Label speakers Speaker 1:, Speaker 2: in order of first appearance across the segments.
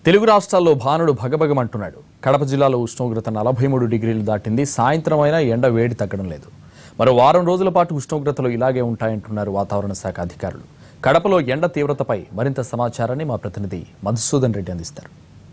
Speaker 1: తెలుగు రాష్ట్రాల్లో భానుడు భగభగమంటున్నాడు కడప జిల్లాలో ఉష్ణోగ్రత నలభై మూడు డిగ్రీలు దాటింది సాయంత్రం అయినా ఎండ వేడి తగ్గడం లేదు మరో వారం రోజుల పాటు ఉష్ణోగ్రతలు ఇలాగే ఉంటాయంటున్నారు వాతావరణ శాఖ అధికారులు కడపలో ఎండ తీవ్రతపై మరింత సమాచారాన్ని మా ప్రతినిధి మధుసూదన్ రెడ్డి అందిస్తారు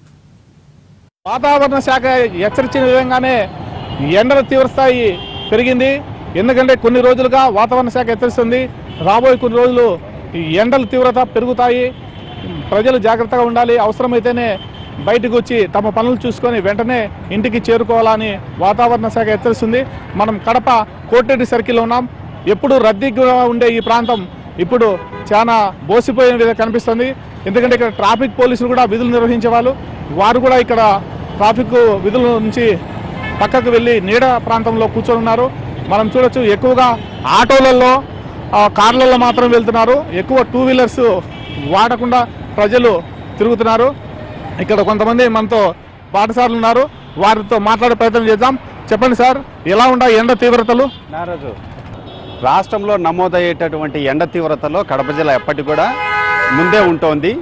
Speaker 2: వాతావరణ శాఖ హెచ్చరించిన విధంగానే ఎండల తీవ్రస్థాయి పెరిగింది ఎందుకంటే కొన్ని రోజులుగా వాతావరణ శాఖ హెచ్చరిస్తుంది రాబోయే కొన్ని రోజులు ఈ ఎండల తీవ్రత పెరుగుతాయి ప్రజలు జాగ్రత్తగా ఉండాలి అవసరమైతేనే బయటకు వచ్చి తమ పనులు చూసుకొని వెంటనే ఇంటికి చేరుకోవాలని వాతావరణ శాఖ హెచ్చరిస్తుంది మనం కడప కోటరెడ్డి సర్కిల్లో ఉన్నాం ఎప్పుడు రద్దీగా ఉండే ఈ ప్రాంతం ఇప్పుడు చాలా బోసిపోయిన విధంగా కనిపిస్తుంది ఎందుకంటే ఇక్కడ ట్రాఫిక్ పోలీసులు కూడా విధులు నిర్వహించే వాళ్ళు వారు కూడా ఇక్కడ ట్రాఫిక్ విధుల నుంచి పక్కకు వెళ్ళి నీడ ప్రాంతంలో కూర్చొని ఉన్నారు మనం చూడొచ్చు ఎక్కువగా ఆటోలలో ఆ, కార్లలో మాత్రం వెళ్తున్నారు ఎక్కువ టూ వీలర్స్ వాడకుండా ప్రజలు తిరుగుతున్నారు ఇక్కడ కొంతమంది మనతో పాఠశాలలు ఉన్నారు వారితో మాట్లాడే ప్రయత్నం చేద్దాం చెప్పండి సార్ ఎలా ఉన్నాయి ఎండ తీవ్రతలు
Speaker 3: నారాజు రాష్ట్రంలో నమోదయ్యేటటువంటి ఎండ తీవ్రతలో కడప జిల్లా ఎప్పటికి కూడా ముందే ఉంటోంది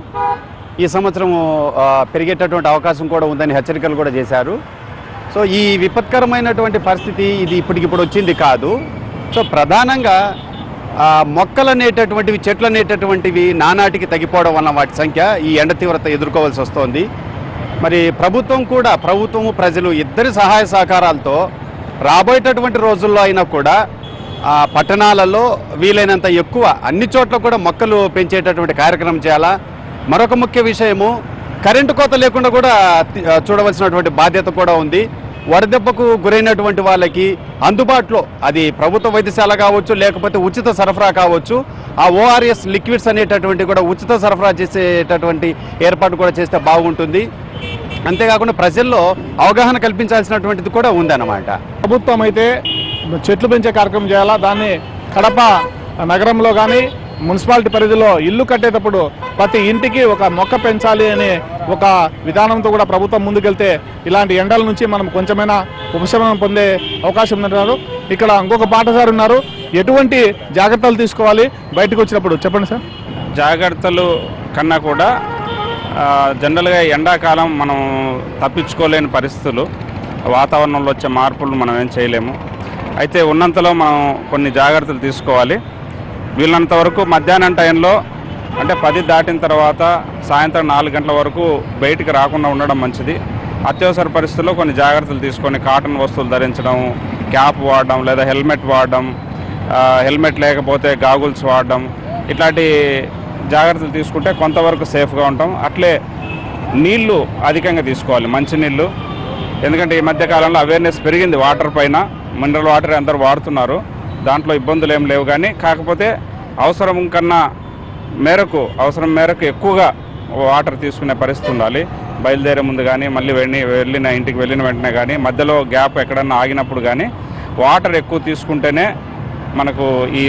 Speaker 3: ఈ సంవత్సరం ఆ, పెరిగేటటువంటి అవకాశం కూడా ఉందని హెచ్చరికలు కూడా చేశారు సో ఈ విపత్కరమైనటువంటి పరిస్థితి ఇది ఇప్పటికిప్పుడు వచ్చింది కాదు సో ప్రధానంగా ఆ, మొక్కలు అనేటటువంటివి చెట్లు అనేటటువంటివి నానాటికి తగ్గిపోవడం వల్ల వాటి సంఖ్య ఈ ఎండ తీవ్రత ఎదుర్కోవాల్సి వస్తోంది మరి ప్రభుత్వం కూడా ప్రభుత్వము ప్రజలు ఇద్దరి సహాయ సహకారాలతో రాబోయేటటువంటి రోజుల్లో అయినా కూడా ఆ పట్టణాలలో వీలైనంత ఎక్కువ అన్ని చోట్ల కూడా మొక్కలు పెంచేటటువంటి కార్యక్రమం చేయాలా మరొక ముఖ్య విషయము కరెంటు కోత లేకుండా కూడా తి- ఆ, చూడవలసినటువంటి బాధ్యత కూడా ఉంది వడదెబ్బకు గురైనటువంటి వాళ్ళకి అందుబాటులో అది ప్రభుత్వ వైద్యశాల కావచ్చు లేకపోతే ఉచిత సరఫరా కావచ్చు ఆ ఓఆర్ఎస్ లిక్విడ్స్ అనేటటువంటి కూడా ఉచిత సరఫరా చేసేటటువంటి ఏర్పాటు కూడా చేస్తే బాగుంటుంది అంతేకాకుండా ప్రజల్లో అవగాహన కల్పించాల్సినటువంటిది కూడా ఉందన్నమాట
Speaker 2: ప్రభుత్వం అయితే చెట్లు పెంచే కార్యక్రమం చేయాలా దాన్ని కడప నగరంలో కానీ మున్సిపాలిటీ పరిధిలో ఇల్లు కట్టేటప్పుడు ప్రతి ఇంటికి ఒక మొక్క పెంచాలి అనే ఒక విధానంతో కూడా ప్రభుత్వం ముందుకెళ్తే ఇలాంటి ఎండల నుంచి మనం కొంచెమైనా ఉపశమనం పొందే అవకాశం ఉందంటున్నారు ఇక్కడ ఇంకొక పాఠశాల ఉన్నారు ఎటువంటి జాగ్రత్తలు తీసుకోవాలి బయటకు వచ్చినప్పుడు చెప్పండి సార్
Speaker 4: జాగ్రత్తలు కన్నా కూడా ఆ, జనరల్గా ఎండాకాలం మనం తప్పించుకోలేని పరిస్థితులు వాతావరణంలో వచ్చే మార్పులు మనం ఏం చేయలేము అయితే ఉన్నంతలో మనం కొన్ని జాగ్రత్తలు తీసుకోవాలి వీళ్ళంత వరకు మధ్యాహ్నం టైంలో అంటే పది దాటిన తర్వాత సాయంత్రం నాలుగు గంటల వరకు బయటికి రాకుండా ఉండడం మంచిది అత్యవసర పరిస్థితుల్లో కొన్ని జాగ్రత్తలు తీసుకొని కాటన్ వస్తువులు ధరించడం క్యాప్ వాడడం లేదా హెల్మెట్ వాడడం ఆ, హెల్మెట్ లేకపోతే గాగుల్స్ వాడడం ఇట్లాంటి జాగ్రత్తలు తీసుకుంటే కొంతవరకు సేఫ్గా ఉంటాం అట్లే నీళ్లు అధికంగా తీసుకోవాలి మంచినీళ్ళు ఎందుకంటే ఈ మధ్య కాలంలో అవేర్నెస్ పెరిగింది వాటర్ పైన మినరల్ వాటర్ అందరూ వాడుతున్నారు దాంట్లో ఇబ్బందులు ఏం లేవు కానీ కాకపోతే అవసరం కన్నా మేరకు అవసరం మేరకు ఎక్కువగా వాటర్ తీసుకునే పరిస్థితి ఉండాలి బయలుదేరే ముందు కానీ మళ్ళీ వెళ్ళి వెళ్ళిన ఇంటికి వెళ్ళిన వెంటనే కానీ మధ్యలో గ్యాప్ ఎక్కడన్నా ఆగినప్పుడు కానీ వాటర్ ఎక్కువ తీసుకుంటేనే మనకు ఈ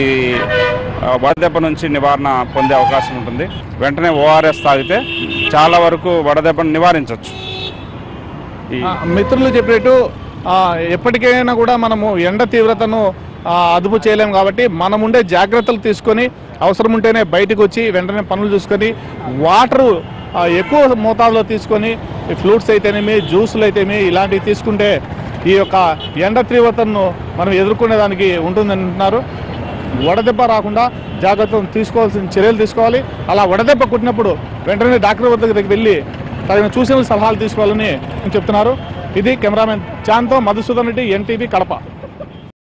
Speaker 4: ఆ, వడదెబ్బ నుంచి నివారణ పొందే అవకాశం ఉంటుంది వెంటనే ఓఆర్ఎస్ తాగితే చాలా వరకు వడదెబ్బను నివారించవచ్చు ఈ
Speaker 2: ఆ, మిత్రులు చెప్పినట్టు ఆ, ఎప్పటికైనా కూడా మనము ఎండ తీవ్రతను ఆ, అదుపు చేయలేము కాబట్టి మనం ఉండే జాగ్రత్తలు తీసుకొని అవసరం ఉంటేనే బయటకు వచ్చి వెంటనే పనులు చూసుకొని వాటరు ఆ, ఎక్కువ మోతాదులో తీసుకొని ఈ ఫ్రూట్స్ అయితేనేమి జ్యూసులు అయితేనేమి ఇలాంటివి తీసుకుంటే ఈ యొక్క ఎండ తీవ్రతను మనం ఎదుర్కొనేదానికి ఉంటుందని అంటున్నారు వడదెబ్బ రాకుండా జాగ్రత్తలు తీసుకోవాల్సిన చర్యలు తీసుకోవాలి అలా వడదెబ్బ కుట్టినప్పుడు వెంటనే డాక్టర్ వద్దకు వెళ్ళి తగిన సూచనలు సలహాలు తీసుకోవాలని చెప్తున్నారు ఇది కెమెరామెన్ చాన్తో మధుసూదన్ రెడ్డి ఎన్టీవీ కడప